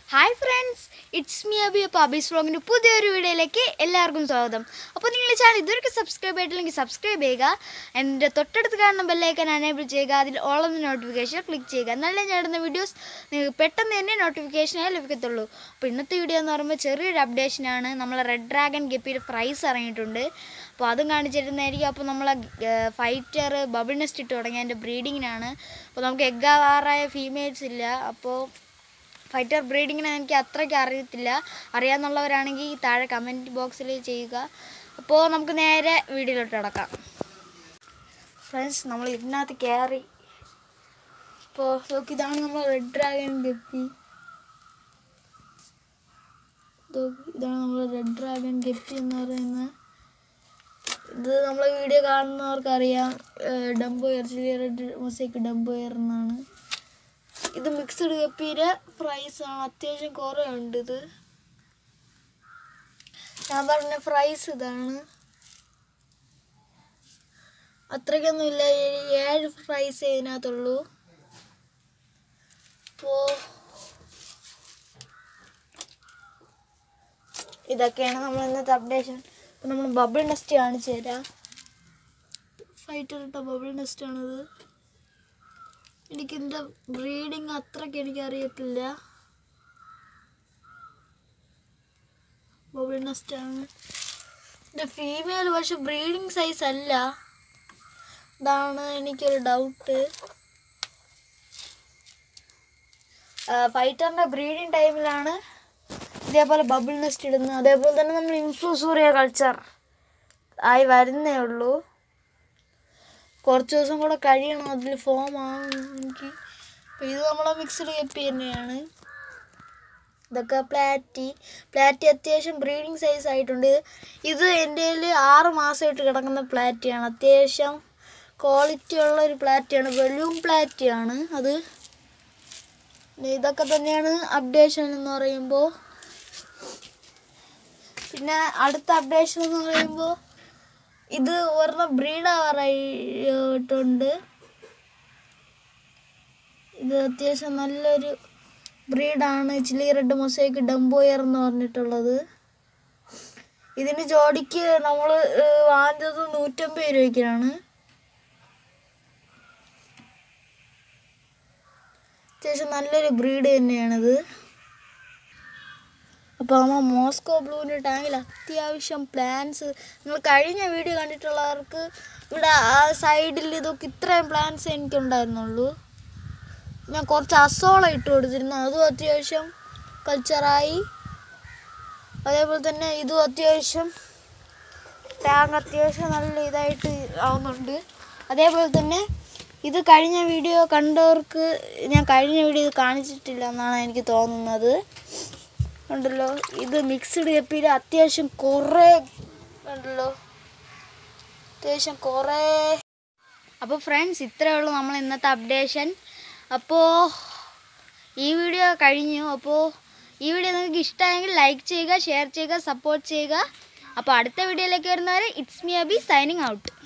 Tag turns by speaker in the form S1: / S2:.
S1: hi friends it's me Abi അപ്പോൾ അബീസ് വ്ളോഗിൻ്റെ പുതിയൊരു വീഡിയോയിലേക്ക് എല്ലാവർക്കും സ്വാഗതം അപ്പോൾ നിങ്ങൾ ചാനൽ ഇതുവരെ സബ്സ്ക്രൈബ് ചെയ്തിട്ടില്ലെങ്കിൽ സബ്സ്ക്രൈബ് ചെയ്യുക എൻ്റെ തൊട്ടടുത്ത് കാണുന്ന ബെല്ലൈക്കൻ അനേബിൾ ചെയ്യുക അതിൽ ഓൾ എന്ന നോട്ടിഫിക്കേഷൻ ക്ലിക്ക് ചെയ്യുക നല്ല ഞാൻ ഇടുന്ന വീഡിയോസ് നിങ്ങൾക്ക് പെട്ടെന്ന് തന്നെ നോട്ടിഫിക്കേഷനായി ലഭിക്കത്തുള്ളൂ അപ്പോൾ ഇന്നത്തെ വീഡിയോ എന്ന് പറയുമ്പോൾ ചെറിയൊരു അപ്ഡേഷനാണ് നമ്മളെ റെഡ് ഡ്രാഗൺ ഗപ്പിയുടെ പ്രൈസ് ഇറങ്ങിയിട്ടുണ്ട് അപ്പോൾ അതും കാണിച്ചിരുന്നതായിരിക്കും അപ്പോൾ നമ്മളെ ഫൈറ്റർ ബബിൾ നെസ്റ്റ് ഇട്ട് തുടങ്ങി അതിൻ്റെ ബ്രീഡിങ്ങിനാണ് അപ്പോൾ നമുക്ക് എഗ് ആവാറായ ഫീമെയിൽസ് ഇല്ല അപ്പോൾ ഫൈറ്റർ ബ്രീഡിങ്ങിനെ എനിക്ക് അത്രയ്ക്ക് അറിയത്തില്ല അറിയാമെന്നുള്ളവരാണെങ്കിൽ താഴെ കമൻറ്റ് ബോക്സിൽ ചെയ്യുക അപ്പോൾ നമുക്ക് നേരെ വീഡിയോയിലോട്ട് കിടക്കാം ഫ്രണ്ട്സ് നമ്മൾ ഇതിനകത്ത് കയറി ഇപ്പോൾ നോക്കി ഇതാണ് നമ്മൾ റെഡ് ഡ്രാഗൺ ഗപ്പി നോക്ക് ഇതാണ് നമ്മൾ റെഡ് ഡ്രാഗൺ ഗപ്പി എന്ന് പറയുന്നത് ഇത് നമ്മളെ വീഡിയോ കാണുന്നവർക്കറിയാം ഡംബോയർ ചെറിയ റെഡ് മൊസൈക്ക് ഡംബോയർ എന്നാണ് ഇത് മിക്സഡ് കപ്പിയുടെ പ്രൈസ് ആണ് അത്യാവശ്യം കുറേ ഉണ്ട് ഇത് ഞാൻ പറഞ്ഞ പ്രൈസ് ഇതാണ് അത്രയ്ക്കൊന്നും ഇല്ല ഏഴ് പ്രൈസ് ഇതിനകത്തുള്ളൂ അപ്പോൾ ഇതൊക്കെയാണ് നമ്മൾ ഇന്നത്തെ അപ്ഡേഷൻ അപ്പോൾ നമ്മൾ ബബിൾ നെസ്റ്റ് കാണിച്ചു തരാം ഫൈറ്റർ ഇട്ട ബബിൾ നെസ്റ്റാണിത് എനിക്കിതിൻ്റെ ബ്രീഡിങ് അത്രയ്ക്ക് എനിക്കറിയത്തില്ല ബബിൾ നെസ്റ്റാണ് ഇതിൻ്റെ ഫീമെയിൽ പക്ഷെ ബ്രീഡിങ് സൈസ് അല്ല ഇതാണ് എനിക്കൊരു ഡൗട്ട് ഫൈറ്ററിൻ്റെ ബ്രീഡിങ് ടൈമിലാണ് ഇതേപോലെ ബബിൾ നെസ്റ്റ് ഇടുന്നത് അതേപോലെ തന്നെ നമ്മൾ ഇൻഫ്ലൂസൂറിയ കൾച്ചർ ആയി വരുന്നേ ഉള്ളൂ കുറച്ച് ദിവസം കൂടെ കഴിയണം അതിൽ ഫോം ആണെങ്കിൽ അപ്പോൾ ഇത് നമ്മളെ മിക്സഡ് കപ്പി തന്നെയാണ് ഇതൊക്കെ പ്ലാറ്റി പ്ലാറ്റി അത്യാവശ്യം ബ്രീഡിങ് സൈസ് ആയിട്ടുണ്ട് ഇത് എൻ്റെ കയ്യിൽ ആറ് മാസമായിട്ട് കിടക്കുന്ന പ്ലാറ്റിയാണ് അത്യാവശ്യം ക്വാളിറ്റി ഉള്ള ഒരു പ്ലാറ്റിയാണ് വെലൂം പ്ലാറ്റിയാണ് അത് ഇതൊക്കെ തന്നെയാണ് അപ്ഡേഷൻ എന്ന് പറയുമ്പോൾ പിന്നെ അടുത്ത അപ്ഡേഷൻ എന്ന് പറയുമ്പോൾ ഇത് ഒരെണ്ണം ബ്രീഡ് ആവാറായിട്ടുണ്ട് ഇത് അത്യാവശ്യം നല്ലൊരു ബ്രീഡാണ് ചില്ലി റെഡ് മൊസൈക്ക് ഡംബോയർ എന്ന് പറഞ്ഞിട്ടുള്ളത് ഇതിന് ജോഡിക്ക് നമ്മൾ വാങ്ങിച്ചത് നൂറ്റമ്പത് രൂപയ്ക്കാണ് അത്യാവശ്യം നല്ലൊരു ബ്രീഡ് തന്നെയാണിത് അപ്പോൾ നമ്മൾ മോസ്കോ ബ്ലൂവിൻ്റെ ടാങ്കിൽ അത്യാവശ്യം പ്ലാന്റ്സ് നിങ്ങൾ കഴിഞ്ഞ വീഡിയോ കണ്ടിട്ടുള്ളവർക്ക് ഇവിടെ ആ സൈഡിൽ ഇതൊക്കെ ഇത്രയും പ്ലാന്റ്സ് എനിക്കുണ്ടായിരുന്നുള്ളൂ ഞാൻ കുറച്ച് അസോള ഇട്ട് കൊടുത്തിരുന്നു അതും അത്യാവശ്യം കൾച്ചറായി അതേപോലെ തന്നെ ഇതും അത്യാവശ്യം ടാങ്ക് അത്യാവശ്യം നല്ല ഇതായിട്ട് ആവുന്നുണ്ട് അതേപോലെ തന്നെ ഇത് കഴിഞ്ഞ വീഡിയോ കണ്ടവർക്ക് ഞാൻ കഴിഞ്ഞ വീഡിയോ ഇത് കാണിച്ചിട്ടില്ല എന്നാണ് എനിക്ക് തോന്നുന്നത് ഉണ്ടല്ലോ ഇത് മിക്സ്ഡ് കപ്പിയിൽ അത്യാവശ്യം കുറേ ഉണ്ടല്ലോ അത്യാവശ്യം കുറേ അപ്പോൾ ഫ്രണ്ട്സ് ഇത്രയേ ഉള്ളൂ നമ്മൾ ഇന്നത്തെ അപ്ഡേഷൻ അപ്പോൾ ഈ വീഡിയോ കഴിഞ്ഞു അപ്പോൾ ഈ വീഡിയോ നിങ്ങൾക്ക് ഇഷ്ടമായെങ്കിൽ ലൈക്ക് ചെയ്യുക ഷെയർ ചെയ്യുക സപ്പോർട്ട് ചെയ്യുക അപ്പോൾ അടുത്ത വീഡിയോയിലേക്ക് വരുന്നവരെ it's me Abi signing out